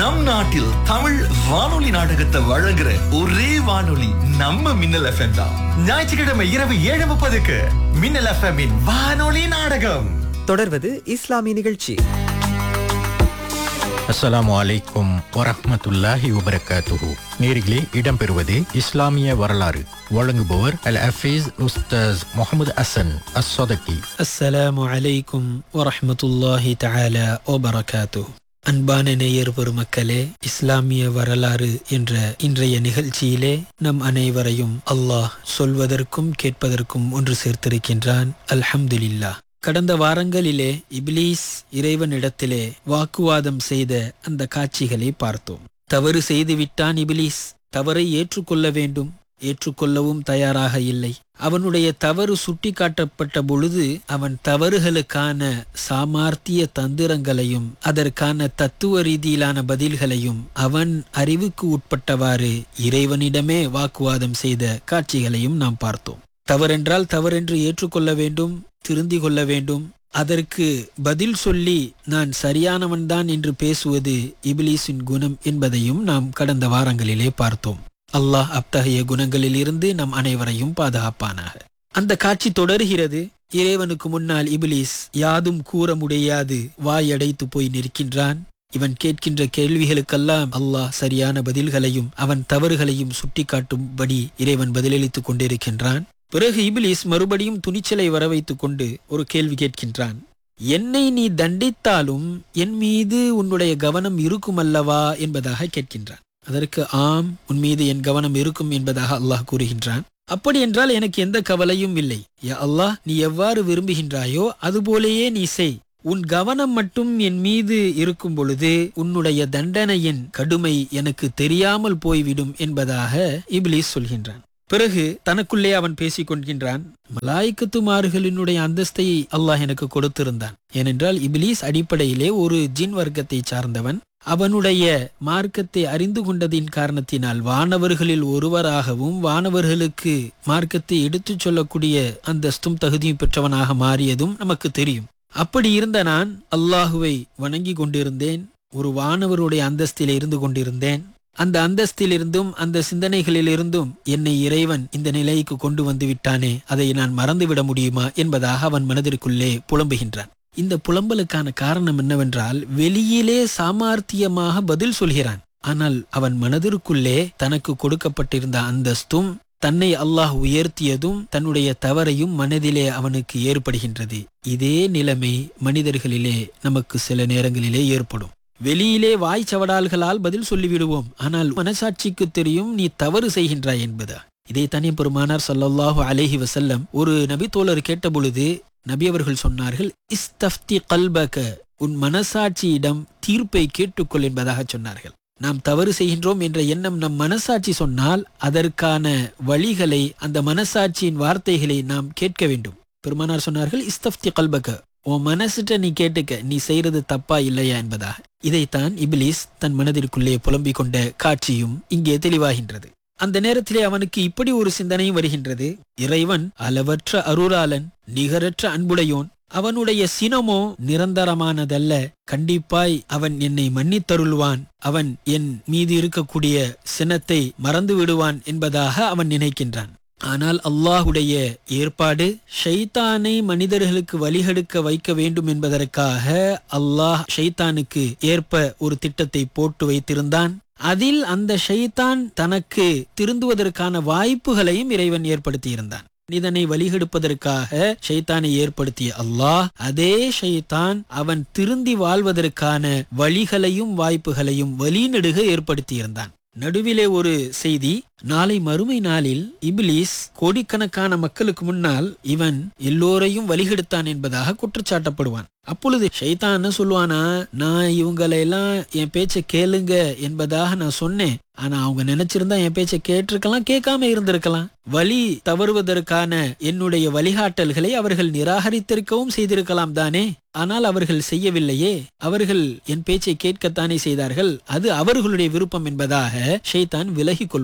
நம் நாட்டில் தமிழ் வானொலி நாடகத்தை வழங்குற ஒரே வானொலி நம்ம மின்னல் எஃப்எம் தான் ஞாயிற்றுக்கிழமை இரவு ஏழு முப்பதுக்கு மின்னல் எஃப்எம் இன் வானொலி நாடகம் தொடர்வது இஸ்லாமிய நிகழ்ச்சி அஸ்ஸலாமு அலைக்கும் வரஹ்மத்துல்லாஹி வபரகாத்துஹு நேரிலே இடம்பெறுவது இஸ்லாமிய வரலாறு வழங்குபவர் அல் ஹஃபீஸ் உஸ்தாஸ் முகமது அசன் அஸ் சொதக்கி அஸ்ஸலாமு அலைக்கும் வரஹ்மத்துல்லாஹி தஆலா வபரகாத்துஹு அன்பான நேயர் பெருமக்களே இஸ்லாமிய வரலாறு என்ற இன்றைய நிகழ்ச்சியிலே நம் அனைவரையும் அல்லாஹ் சொல்வதற்கும் கேட்பதற்கும் ஒன்று சேர்த்திருக்கின்றான் அல்ஹம்துலில்லாஹ் கடந்த வாரங்களிலே இப்லீஸ் இறைவனிடத்திலே வாக்குவாதம் செய்த அந்த காட்சிகளை பார்த்தோம் தவறு செய்துவிட்டான் இப்லீஸ் தவறை ஏற்றுக்கொள்ள வேண்டும் ஏற்றுக்கொள்ளவும் தயாராக இல்லை அவனுடைய தவறு சுட்டிக்காட்டப்பட்ட பொழுது அவன் தவறுகளுக்கான சாமார்த்திய தந்திரங்களையும் அதற்கான தத்துவ ரீதியிலான பதில்களையும் அவன் அறிவுக்கு உட்பட்டவாறு இறைவனிடமே வாக்குவாதம் செய்த காட்சிகளையும் நாம் பார்த்தோம் தவறென்றால் தவறென்று ஏற்றுக்கொள்ள வேண்டும் திருந்திக் கொள்ள வேண்டும் அதற்கு பதில் சொல்லி நான் சரியானவன்தான் என்று பேசுவது இபிலிஸின் குணம் என்பதையும் நாம் கடந்த வாரங்களிலே பார்த்தோம் அல்லாஹ் அத்தகைய குணங்களில் இருந்து நம் அனைவரையும் பாதுகாப்பானாக அந்த காட்சி தொடர்கிறது இறைவனுக்கு முன்னால் இபிலிஸ் யாதும் கூற முடியாது வாயடைத்து போய் நிற்கின்றான் இவன் கேட்கின்ற கேள்விகளுக்கெல்லாம் அல்லாஹ் சரியான பதில்களையும் அவன் தவறுகளையும் சுட்டிக்காட்டும்படி இறைவன் பதிலளித்துக் கொண்டிருக்கின்றான் பிறகு இபிலிஸ் மறுபடியும் துணிச்சலை வர வைத்துக் கொண்டு ஒரு கேள்வி கேட்கின்றான் என்னை நீ தண்டித்தாலும் என் மீது உன்னுடைய கவனம் இருக்கும் அல்லவா என்பதாக கேட்கின்றான் அதற்கு ஆம் உன் மீது என் கவனம் இருக்கும் என்பதாக அல்லாஹ் கூறுகின்றான் அப்படி என்றால் எனக்கு எந்த கவலையும் இல்லை யா அல்லாஹ் நீ எவ்வாறு விரும்புகின்றாயோ அதுபோலேயே நீ செய் உன் கவனம் மட்டும் என் மீது இருக்கும் பொழுது உன்னுடைய தண்டனையின் கடுமை எனக்கு தெரியாமல் போய்விடும் என்பதாக இப்லீஸ் சொல்கின்றான் பிறகு தனக்குள்ளே அவன் பேசிக் கொள்கின்றான் மலாய்க்கத்துமார்களினுடைய அந்தஸ்தை அல்லாஹ் எனக்கு கொடுத்திருந்தான் ஏனென்றால் இபிலீஸ் அடிப்படையிலே ஒரு ஜின் வர்க்கத்தை சார்ந்தவன் அவனுடைய மார்க்கத்தை அறிந்து கொண்டதின் காரணத்தினால் வானவர்களில் ஒருவராகவும் வானவர்களுக்கு மார்க்கத்தை எடுத்துச் சொல்லக்கூடிய அந்தஸ்தும் தகுதியும் பெற்றவனாக மாறியதும் நமக்கு தெரியும் அப்படி இருந்த நான் அல்லாஹுவை வணங்கி கொண்டிருந்தேன் ஒரு வானவருடைய அந்தஸ்தில் இருந்து கொண்டிருந்தேன் அந்த அந்தஸ்திலிருந்தும் அந்த சிந்தனைகளிலிருந்தும் என்னை இறைவன் இந்த நிலைக்கு கொண்டு வந்து விட்டானே அதை நான் மறந்துவிட முடியுமா என்பதாக அவன் மனதிற்குள்ளே புலம்புகின்றான் இந்த புலம்பலுக்கான காரணம் என்னவென்றால் வெளியிலே சாமார்த்தியமாக பதில் சொல்கிறான் ஆனால் அவன் மனதிற்குள்ளே தனக்கு கொடுக்கப்பட்டிருந்த அந்தஸ்தும் தன்னை அல்லாஹ் உயர்த்தியதும் தன்னுடைய தவறையும் மனதிலே அவனுக்கு ஏற்படுகின்றது இதே நிலைமை மனிதர்களிலே நமக்கு சில நேரங்களிலே ஏற்படும் வெளியிலே வாய் சவடால்களால் பதில் சொல்லிவிடுவோம் ஆனால் மனசாட்சிக்கு தெரியும் நீ தவறு செய்கின்றாய் என்பதா இதை தனி பெருமானார் சல்லல்லாஹு அலைஹி வசல்லம் ஒரு நபி தோழர் கேட்ட பொழுது நபி அவர்கள் சொன்னார்கள் இஸ்தப்தி கல்பக உன் மனசாட்சியிடம் தீர்ப்பை கேட்டுக்கொள் என்பதாக சொன்னார்கள் நாம் தவறு செய்கின்றோம் என்ற எண்ணம் நம் மனசாட்சி சொன்னால் அதற்கான வழிகளை அந்த மனசாட்சியின் வார்த்தைகளை நாம் கேட்க வேண்டும் பெருமானார் சொன்னார்கள் இஸ்தப்தி கல்பக உன் மனசுட்ட நீ கேட்டுக்க நீ செய்யறது தப்பா இல்லையா என்பதாக இதைத்தான் இபிலிஸ் தன் மனதிற்குள்ளே புலம்பிக் கொண்ட காட்சியும் இங்கே தெளிவாகின்றது அந்த நேரத்திலே அவனுக்கு இப்படி ஒரு சிந்தனையும் வருகின்றது இறைவன் அளவற்ற அருளாளன் நிகரற்ற அன்புடையோன் அவனுடைய சினமோ நிரந்தரமானதல்ல கண்டிப்பாய் அவன் என்னை மன்னித்தருள்வான் அவன் என் மீது இருக்கக்கூடிய சினத்தை மறந்து விடுவான் என்பதாக அவன் நினைக்கின்றான் ஆனால் அல்லாஹுடைய ஏற்பாடு ஷைத்தானை மனிதர்களுக்கு வழிகெடுக்க வைக்க வேண்டும் என்பதற்காக அல்லாஹ் ஷைத்தானுக்கு ஏற்ப ஒரு திட்டத்தை போட்டு வைத்திருந்தான் அதில் அந்த ஷைத்தான் தனக்கு திருந்துவதற்கான வாய்ப்புகளையும் இறைவன் ஏற்படுத்தியிருந்தான் மனிதனை வழிகெடுப்பதற்காக ஷைத்தானை ஏற்படுத்திய அல்லாஹ் அதே ஷைத்தான் அவன் திருந்தி வாழ்வதற்கான வழிகளையும் வாய்ப்புகளையும் வழிநெடுக ஏற்படுத்தியிருந்தான் நடுவிலே ஒரு செய்தி நாளை மறுமை நாளில் இபிலிஸ் கோடிக்கணக்கான மக்களுக்கு முன்னால் இவன் எல்லோரையும் வழிகெடுத்தான் என்பதாக குற்றச்சாட்டப்படுவான் அப்பொழுது ஷைத்தான் என்ன சொல்லுவானா நான் இவங்களை எல்லாம் என் பேச்சை கேளுங்க என்பதாக நான் சொன்னேன் ஆனா அவங்க நினைச்சிருந்தா என் பேச்சை கேட்டிருக்கலாம் கேட்காம இருந்திருக்கலாம் வழி தவறுவதற்கான என்னுடைய வழிகாட்டல்களை அவர்கள் நிராகரித்திருக்கவும் செய்திருக்கலாம் தானே ஆனால் அவர்கள் செய்யவில்லையே அவர்கள் என் பேச்சை கேட்கத்தானே செய்தார்கள் அது அவர்களுடைய விருப்பம் என்பதாக ஷைத்தான் விலகிக் கொள்வானாம்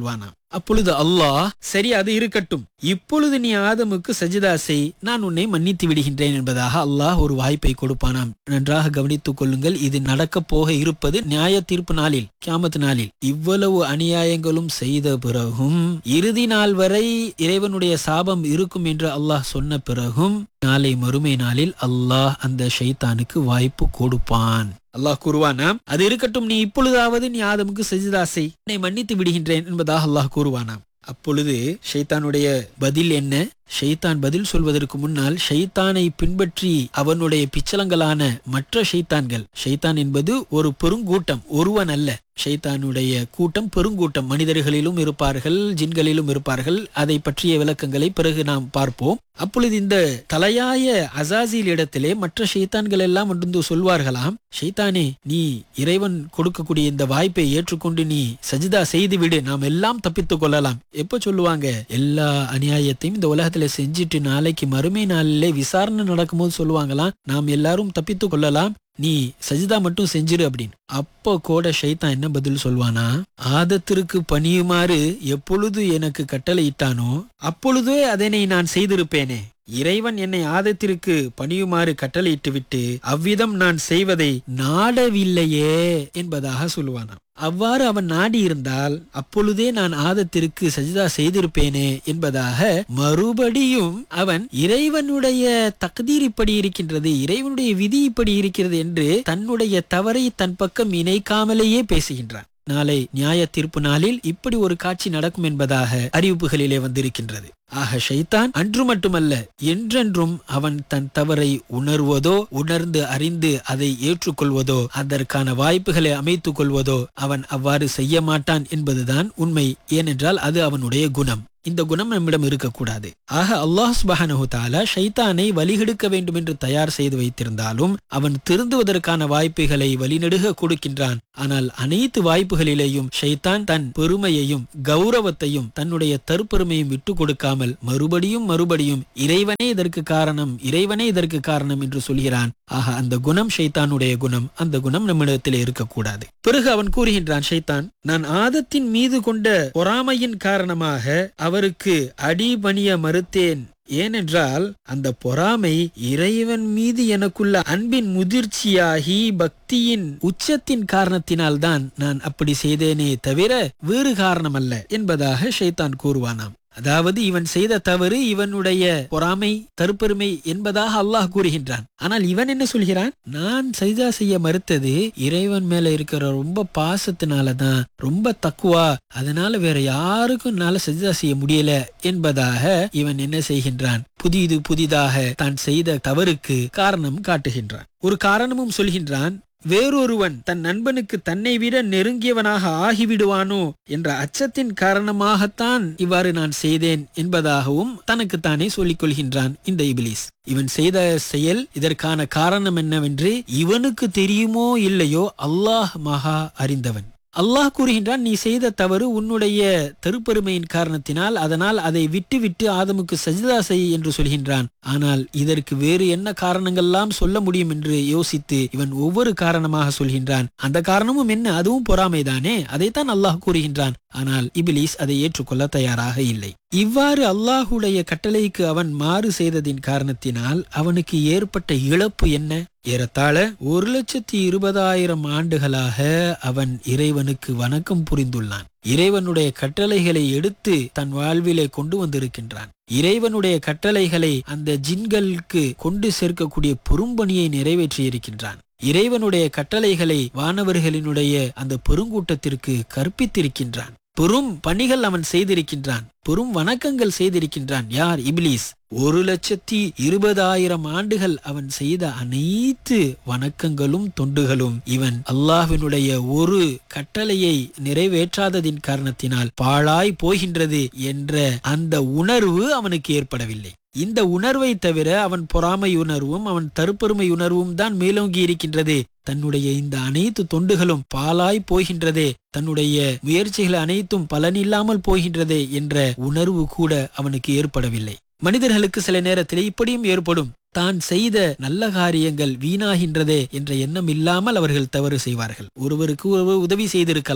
அப்பொழுது அல்லாஹ் சரி அது இருக்கட்டும் இப்பொழுது நீ ஆதமுக்கு சஜிதா செய் நான் உன்னை மன்னித்து விடுகின்றேன் என்பதாக அல்லாஹ் ஒரு வாய்ப்பை கொடுப்பானாம் நன்றாக கவனித்துக் கொள்ளுங்கள் இது நடக்கப் போக இருப்பது நியாய தீர்ப்பு நாளில் கியாமத் நாளில் இவ்வளவு அநியாயங்களும் செய்த பிறகும் இறுதி நாள் வரை இறைவனுடைய சாபம் இருக்கும் என்று அல்லாஹ் சொன்ன பிறகும் நாளை மறுமை நாளில் அல்லாஹ் அந்த ஷைத்தானுக்கு வாய்ப்பு கொடுப்பான் அல்லாஹ் கூறுவானாம் அது இருக்கட்டும் நீ இப்பொழுதாவது நீ ஆதமுக்கு சஜிதா செய் என்னை மன்னித்து விடுகின்றேன் என்பதாக அல்லாஹ் கூறுவானாம் அப்பொழுது ஷைத்தானுடைய பதில் என்ன ஷைத்தான் பதில் சொல்வதற்கு முன்னால் ஷைத்தானை பின்பற்றி அவனுடைய பிச்சலங்களான மற்ற ஷைத்தான்கள் ஷைத்தான் என்பது ஒரு பெருங்கூட்டம் ஒருவன் அல்ல ஷைத்தானுடைய கூட்டம் பெருங்கூட்டம் மனிதர்களிலும் இருப்பார்கள் ஜின்களிலும் இருப்பார்கள் அதை பற்றிய விளக்கங்களை பிறகு நாம் பார்ப்போம் அப்பொழுது இந்த தலையாய அசாசில் இடத்திலே மற்ற ஷைத்தான்கள் எல்லாம் வந்து சொல்வார்களாம் ஷைத்தானே நீ இறைவன் கொடுக்கக்கூடிய இந்த வாய்ப்பை ஏற்றுக்கொண்டு நீ சஜிதா செய்து விடு நாம் எல்லாம் தப்பித்துக் கொள்ளலாம் எப்ப சொல்லுவாங்க எல்லா அநியாயத்தையும் இந்த உலகத்துல செஞ்சுட்டு நாளைக்கு மறுமை நாளிலே விசாரணை நடக்கும்போது சொல்லுவாங்களாம் நாம் எல்லாரும் தப்பித்துக் கொள்ளலாம் நீ சஜிதா மட்டும் செஞ்சிரு அப்படின்னு அப்போ கூட ஷைத்தான் என்ன பதில் சொல்வானா ஆதத்திற்கு பணியுமாறு எப்பொழுது எனக்கு கட்டளையிட்டானோ அப்பொழுதே அதனை நான் செய்திருப்பேனே இறைவன் என்னை ஆதத்திற்கு பணியுமாறு கட்டளையிட்டு விட்டு அவ்விதம் நான் செய்வதை நாடவில்லையே என்பதாக சொல்லுவானாம் அவ்வாறு அவன் நாடி இருந்தால் அப்பொழுதே நான் ஆதத்திற்கு சஜிதா செய்திருப்பேனே என்பதாக மறுபடியும் அவன் இறைவனுடைய தக்தீர் இப்படி இருக்கின்றது இறைவனுடைய விதி இப்படி இருக்கிறது என்று தன்னுடைய தவறை தன் பக்கம் இணைக்காமலேயே பேசுகின்றான் நாளை நியாய தீர்ப்பு நாளில் இப்படி ஒரு காட்சி நடக்கும் என்பதாக அறிவிப்புகளிலே வந்திருக்கின்றது ஆக ஷைத்தான் அன்று மட்டுமல்ல என்றென்றும் அவன் தன் தவறை உணர்வதோ உணர்ந்து அறிந்து அதை ஏற்றுக்கொள்வதோ அதற்கான வாய்ப்புகளை அமைத்துக் கொள்வதோ அவன் அவ்வாறு செய்ய மாட்டான் என்பதுதான் உண்மை ஏனென்றால் அது அவனுடைய குணம் இந்த குணம் நம்மிடம் இருக்கக்கூடாது ஆக அல்லாஹ் சுபஹானஹு தஆலா ஷைத்தானை வழிகெடுக்க வேண்டும் என்று தயார் செய்து வைத்திருந்தாலும் அவன் திருந்துவதற்கான வாய்ப்புகளை வழிநெடுக கொடுக்கின்றான் ஆனால் அனைத்து வாய்ப்புகளிலேயும் ஷைத்தான் தன் பெருமையையும் கௌரவத்தையும் தன்னுடைய தற்பெருமையும் விட்டு கொடுக்காமல் மறுபடியும் மறுபடியும் இறைவனே இதற்கு காரணம் இறைவனே இதற்கு காரணம் என்று சொல்கிறான் ஆக அந்த குணம் ஷைத்தானுடைய குணம் அந்த குணம் நம்மிடத்தில் இருக்கக்கூடாது பிறகு அவன் கூறுகின்றான் ஷைத்தான் நான் ஆதத்தின் மீது கொண்ட பொறாமையின் காரணமாக அவருக்கு அடிபணிய மறுத்தேன் ஏனென்றால் அந்த பொறாமை இறைவன் மீது எனக்குள்ள அன்பின் முதிர்ச்சியாகி பக்தியின் உச்சத்தின் காரணத்தினால்தான் நான் அப்படி செய்தேனே தவிர வேறு காரணமல்ல என்பதாக ஷைத்தான் கூறுவானாம் அதாவது இவன் செய்த தவறு இவனுடைய பொறாமை தற்பெருமை என்பதாக அல்லாஹ் கூறுகின்றான் ஆனால் இவன் என்ன சொல்கிறான் நான் சைதா செய்ய மறுத்தது இறைவன் மேல இருக்கிற ரொம்ப பாசத்தினாலதான் ரொம்ப தக்குவா அதனால வேற யாருக்கும் என்னால சஜிதா செய்ய முடியல என்பதாக இவன் என்ன செய்கின்றான் புதிது புதிதாக தான் செய்த தவறுக்கு காரணம் காட்டுகின்றான் ஒரு காரணமும் சொல்கின்றான் வேறொருவன் தன் நண்பனுக்கு தன்னை விட நெருங்கியவனாக ஆகிவிடுவானோ என்ற அச்சத்தின் காரணமாகத்தான் இவ்வாறு நான் செய்தேன் என்பதாகவும் தனக்குத்தானே சொல்லிக் கொள்கின்றான் இந்த இபிலிஸ் இவன் செய்த செயல் இதற்கான காரணம் என்னவென்று இவனுக்கு தெரியுமோ இல்லையோ அல்லாஹ் மகா அறிந்தவன் அல்லாஹ் கூறுகின்றான் நீ செய்த தவறு உன்னுடைய தெருப்பெருமையின் காரணத்தினால் அதனால் அதை விட்டு விட்டு ஆதமுக்கு சஜிதா செய் என்று சொல்கின்றான் ஆனால் இதற்கு வேறு என்ன காரணங்கள்லாம் சொல்ல முடியும் என்று யோசித்து இவன் ஒவ்வொரு காரணமாக சொல்கின்றான் அந்த காரணமும் என்ன அதுவும் பொறாமைதானே அதைத்தான் அல்லாஹ் கூறுகின்றான் ஆனால் இபிலிஸ் அதை ஏற்றுக்கொள்ள தயாராக இல்லை இவ்வாறு அல்லாஹுடைய கட்டளைக்கு அவன் மாறு செய்ததின் காரணத்தினால் அவனுக்கு ஏற்பட்ட இழப்பு என்ன ஏறத்தாழ ஒரு லட்சத்தி இருபதாயிரம் ஆண்டுகளாக அவன் இறைவனுக்கு வணக்கம் புரிந்துள்ளான் இறைவனுடைய கட்டளைகளை எடுத்து தன் வாழ்விலே கொண்டு வந்திருக்கின்றான் இறைவனுடைய கட்டளைகளை அந்த ஜின்களுக்கு கொண்டு சேர்க்கக்கூடிய பெரும்பணியை நிறைவேற்றி இருக்கின்றான் இறைவனுடைய கட்டளைகளை வானவர்களினுடைய அந்த பெருங்கூட்டத்திற்கு கற்பித்திருக்கின்றான் பெரும் பணிகள் அவன் செய்திருக்கின்றான் பெரும் வணக்கங்கள் செய்திருக்கின்றான் யார் இபிலிஸ் ஒரு லட்சத்தி இருபதாயிரம் ஆண்டுகள் அவன் செய்த அனைத்து வணக்கங்களும் தொண்டுகளும் இவன் அல்லாஹ்வினுடைய ஒரு கட்டளையை நிறைவேற்றாததின் காரணத்தினால் பாழாய் போகின்றது என்ற அந்த உணர்வு அவனுக்கு ஏற்படவில்லை இந்த உணர்வை தவிர அவன் பொறாமை உணர்வும் அவன் தற்பெருமை உணர்வும் தான் மேலோங்கி இருக்கின்றது தன்னுடைய இந்த அனைத்து தொண்டுகளும் பாலாய் போகின்றதே தன்னுடைய முயற்சிகள் அனைத்தும் பலனில்லாமல் போகின்றதே என்ற உணர்வு கூட அவனுக்கு ஏற்படவில்லை மனிதர்களுக்கு சில நேரத்தில் இப்படியும் ஏற்படும் தான் செய்த நல்ல காரியங்கள் வீணாகின்றதே என்ற எண்ணம் இல்லாமல் அவர்கள் தவறு செய்வார்கள் ஒருவருக்கு ஒருவர் உதவி செய்திருக்கலாம்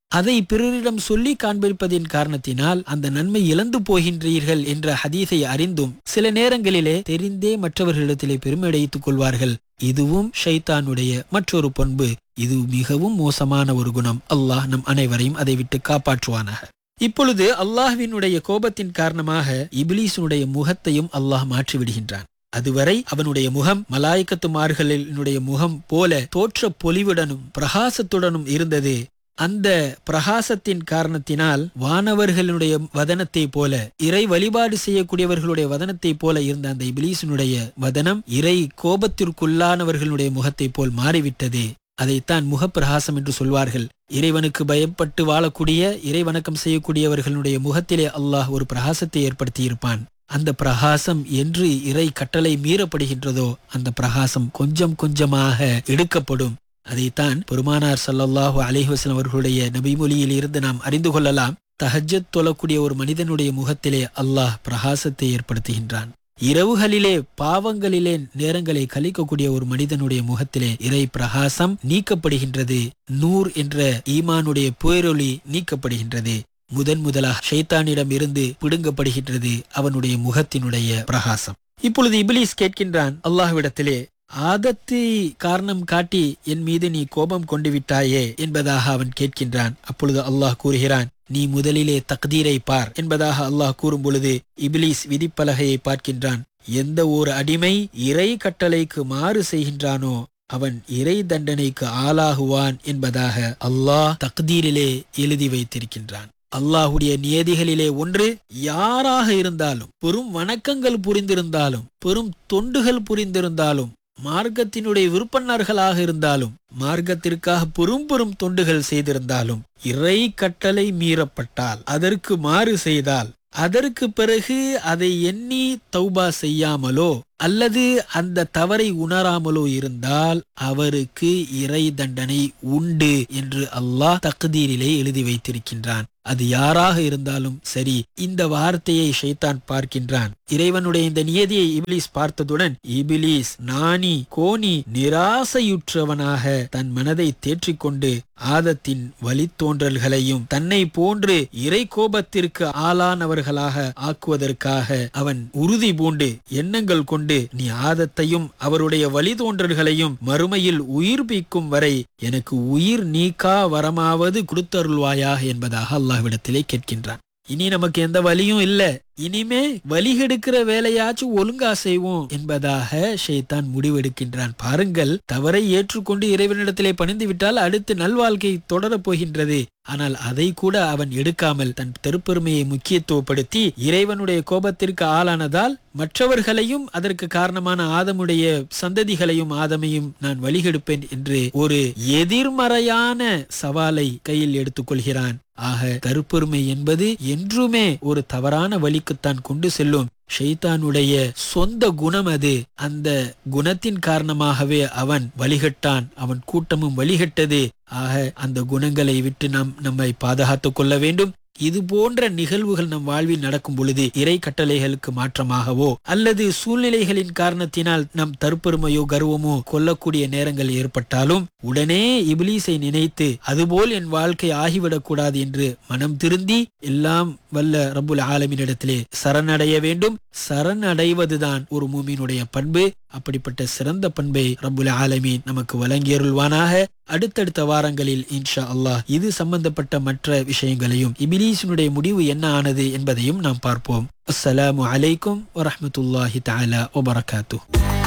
அதை பிறரிடம் சொல்லி காண்பிப்பதின் காரணத்தினால் அந்த நன்மை இழந்து போகின்றீர்கள் என்ற ஹதீஸை அறிந்தும் சில நேரங்களிலே தெரிந்தே மற்றவர்களிடத்திலே பெருமையடைத்துக் கொள்வார்கள் இதுவும் ஷைத்தானுடைய மற்றொரு பண்பு இது மிகவும் மோசமான ஒரு குணம் அல்லாஹ் நம் அனைவரையும் அதை விட்டு காப்பாற்றுவானாக இப்பொழுது அல்லாஹ்வினுடைய கோபத்தின் காரணமாக இபிலீஸுடைய முகத்தையும் அல்லாஹ் மாற்றி விடுகின்றான் அதுவரை அவனுடைய முகம் மலாய்க்கத்துமார்களினுடைய முகம் போல தோற்ற பொலிவுடனும் பிரகாசத்துடனும் இருந்தது அந்த பிரகாசத்தின் காரணத்தினால் வானவர்களுடைய வதனத்தை போல இறை வழிபாடு செய்யக்கூடியவர்களுடைய வதனத்தை போல இருந்த அந்த இபிலீசனுடைய வதனம் இறை கோபத்திற்குள்ளானவர்களுடைய முகத்தை போல் மாறிவிட்டது அதைத்தான் முகப்பிரகாசம் என்று சொல்வார்கள் இறைவனுக்கு பயப்பட்டு வாழக்கூடிய இறை வணக்கம் செய்யக்கூடியவர்களுடைய முகத்திலே அல்லாஹ் ஒரு பிரகாசத்தை ஏற்படுத்தி இருப்பான் அந்த பிரகாசம் என்று இறை கட்டளை மீறப்படுகின்றதோ அந்த பிரகாசம் கொஞ்சம் கொஞ்சமாக எடுக்கப்படும் அதைத்தான் பெருமானார் சல்லல்லாஹு அலைஹி வஸல்லம் அவர்களுடைய நபிமொழியில் இருந்து நாம் அறிந்து கொள்ளலாம் தஹஜ்ஜத் தொழக்கூடிய ஒரு மனிதனுடைய முகத்திலே அல்லாஹ் பிரகாசத்தை ஏற்படுத்துகின்றான் இரவுகளிலே பாவங்களிலே நேரங்களை கழிக்கக்கூடிய ஒரு மனிதனுடைய முகத்திலே இறை பிரகாசம் நீக்கப்படுகின்றது நூர் என்ற ஈமானுடைய பேரொளி நீக்கப்படுகின்றது முதன் முதலாக ஷைத்தானிடம் இருந்து பிடுங்கப்படுகின்றது அவனுடைய முகத்தினுடைய பிரகாசம் இப்பொழுது இபிலிஸ் கேட்கின்றான் அல்லாஹ்விடத்திலே ஆதத்தை காரணம் காட்டி என் மீது நீ கோபம் கொண்டு விட்டாயே என்பதாக அவன் கேட்கின்றான் அப்பொழுது அல்லாஹ் கூறுகிறான் நீ முதலிலே தக்தீரை பார் என்பதாக அல்லாஹ் கூறும் பொழுது இபிலிஸ் விதிப்பலகையை பார்க்கின்றான் எந்த ஒரு அடிமை இறை கட்டளைக்கு மாறு செய்கின்றானோ அவன் இறை தண்டனைக்கு ஆளாகுவான் என்பதாக அல்லாஹ் தக்தீரிலே எழுதி வைத்திருக்கின்றான் அல்லாஹுடைய நியதிகளிலே ஒன்று யாராக இருந்தாலும் பெரும் வணக்கங்கள் புரிந்திருந்தாலும் பெரும் தொண்டுகள் புரிந்திருந்தாலும் மார்க்கத்தினுடைய விருப்பன்னர்களாக இருந்தாலும் மார்க்கத்திற்காக பெரும் பெரும் தொண்டுகள் செய்திருந்தாலும் இறை கட்டளை மீறப்பட்டால் அதற்கு மாறு செய்தால் அதற்கு பிறகு அதை எண்ணி தௌபா செய்யாமலோ அல்லது அந்த தவறை உணராமலோ இருந்தால் அவருக்கு இறை தண்டனை உண்டு என்று அல்லாஹ் தக்தீரிலே எழுதி வைத்திருக்கின்றான் அது யாராக இருந்தாலும் சரி இந்த வார்த்தையை ஷைத்தான் பார்க்கின்றான் இறைவனுடைய இந்த நியதியை இபிலிஸ் பார்த்ததுடன் இபிலிஸ் நாணி கோணி நிராசையுற்றவனாக தன் மனதை தேற்றிக்கொண்டு ஆதத்தின் வழித்தோன்றல்களையும் தன்னை போன்று இறை கோபத்திற்கு ஆளானவர்களாக ஆக்குவதற்காக அவன் உறுதி பூண்டு எண்ணங்கள் கொண்டு நீ ஆதத்தையும் அவருடைய வழித்தோன்றல்களையும் மறுமையில் உயிர்ப்பிக்கும் வரை எனக்கு உயிர் நீக்கா வரமாவது கொடுத்தருள்வாயாக என்பதாக அல்லாஹ்விடத்திலே கேட்கின்றான் இனி நமக்கு எந்த வழியும் இல்ல இனிமே வழிகெடுக்கிற வேலையாச்சும் ஒழுங்கா செய்வோம் என்பதாக ஷைத்தான் முடிவெடுக்கின்றான் பாருங்கள் தவறை ஏற்றுக்கொண்டு இறைவனிடத்திலே பணிந்து விட்டால் அடுத்து நல்வாழ்க்கை தொடரப் போகின்றது ஆனால் அதை கூட அவன் எடுக்காமல் தன் தெருப்பெருமையை முக்கியத்துவப்படுத்தி இறைவனுடைய கோபத்திற்கு ஆளானதால் மற்றவர்களையும் அதற்கு காரணமான ஆதமுடைய சந்ததிகளையும் ஆதமையும் நான் வழிகெடுப்பேன் என்று ஒரு எதிர்மறையான சவாலை கையில் எடுத்துக்கொள்கிறான் ஆக கருப்பொருமை என்பது என்றுமே ஒரு தவறான வழிக்குத்தான் கொண்டு செல்லும் ஷைத்தானுடைய சொந்த குணம் அது அந்த குணத்தின் காரணமாகவே அவன் வழிகட்டான் அவன் கூட்டமும் வழிகட்டது ஆக அந்த குணங்களை விட்டு நாம் நம்மை பாதுகாத்துக் கொள்ள வேண்டும் இது போன்ற நிகழ்வுகள் நம் வாழ்வில் நடக்கும் பொழுது இறை கட்டளைகளுக்கு மாற்றமாகவோ அல்லது சூழ்நிலைகளின் காரணத்தினால் நம் தற்பெருமையோ கர்வமோ கொல்லக்கூடிய நேரங்கள் ஏற்பட்டாலும் உடனே இபிலீஸை நினைத்து அதுபோல் என் வாழ்க்கை ஆகிவிடக் கூடாது என்று மனம் திருந்தி எல்லாம் வல்ல ரப்புல் ஆலமினிடத்திலே சரணடைய வேண்டும் சரணடைவதுதான் ஒரு மூமியினுடைய பண்பு அப்படிப்பட்ட சிறந்த பண்பை ரப்புல் ஆலமீன் நமக்கு வழங்கியருள்வானாக அடுத்தடுத்த வாரங்களில் இன்ஷா அல்லாஹ் இது சம்பந்தப்பட்ட மற்ற விஷயங்களையும் இபிலீஸினுடைய முடிவு என்ன ஆனது என்பதையும் நாம் பார்ப்போம் அஸ்ஸலாமு அலைக்கும் வரஹ்மத்துல்லாஹி தஆலா வபரகாத்துஹ்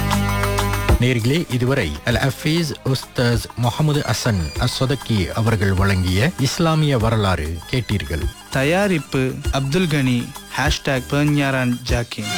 நேர்களே இதுவரை அல் அஃபீஸ் உஸ்தாஸ் முகமது அசன் அஸ்வதக்கி அவர்கள் வழங்கிய இஸ்லாமிய வரலாறு கேட்டீர்கள் தயாரிப்பு அப்துல் கனி ஹேஷ்டாக் பெர்ஞாரான் ஜாக்கின்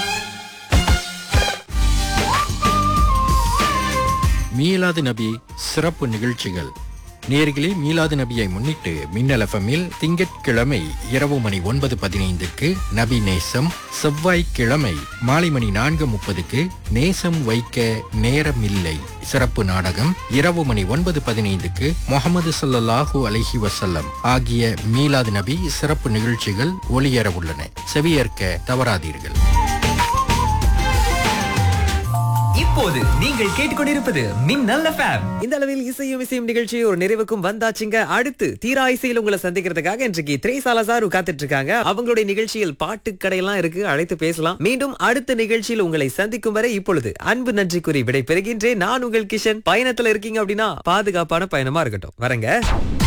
மீலாது நபி சிறப்பு நிகழ்ச்சிகள் நேர்களே மீலாது நபியை முன்னிட்டு மின்னல் எஃப்எம்மில் திங்கட்கிழமை இரவு மணி ஒன்பது பதினைந்துக்கு நபி நேசம் செவ்வாய்க்கிழமை மாலை மணி நான்கு முப்பதுக்கு நேசம் வைக்க நேரமில்லை சிறப்பு நாடகம் இரவு மணி ஒன்பது பதினைந்துக்கு முகமது ஸல்லல்லாஹு அலைஹி வஸல்லம் ஆகிய மீலாது நபி சிறப்பு நிகழ்ச்சிகள் ஒளியேற உள்ளன செவியேற்க தவறாதீர்கள் இப்ப இப்போது நீங்கள் கேட்டுக்கொண்டிருப்பது மின்னல் எஃப்எம் இந்த அளவில் இசையும் இசையும் நிகழ்ச்சி ஒரு நிறைவுக்கும் வந்தாச்சுங்க அடுத்து தீரா இசையில் உங்களை சந்திக்கிறதுக்காக இன்றைக்கு திரைசாலசாரு காத்துட்டு இருக்காங்க அவங்களுடைய நிகழ்ச்சியில் பாட்டு கடையெல்லாம் இருக்கு அழைத்து பேசலாம் மீண்டும் அடுத்த நிகழ்ச்சியில் உங்களை சந்திக்கும் வரை இப்பொழுது அன்பு நன்றி கூறி விடை பெறுகின்றேன் நான் உங்கள் கிஷன் பயணத்துல இருக்கீங்க அப்படின்னா பாதுகாப்பான பயணமா இருக்கட்டும் வரேங்க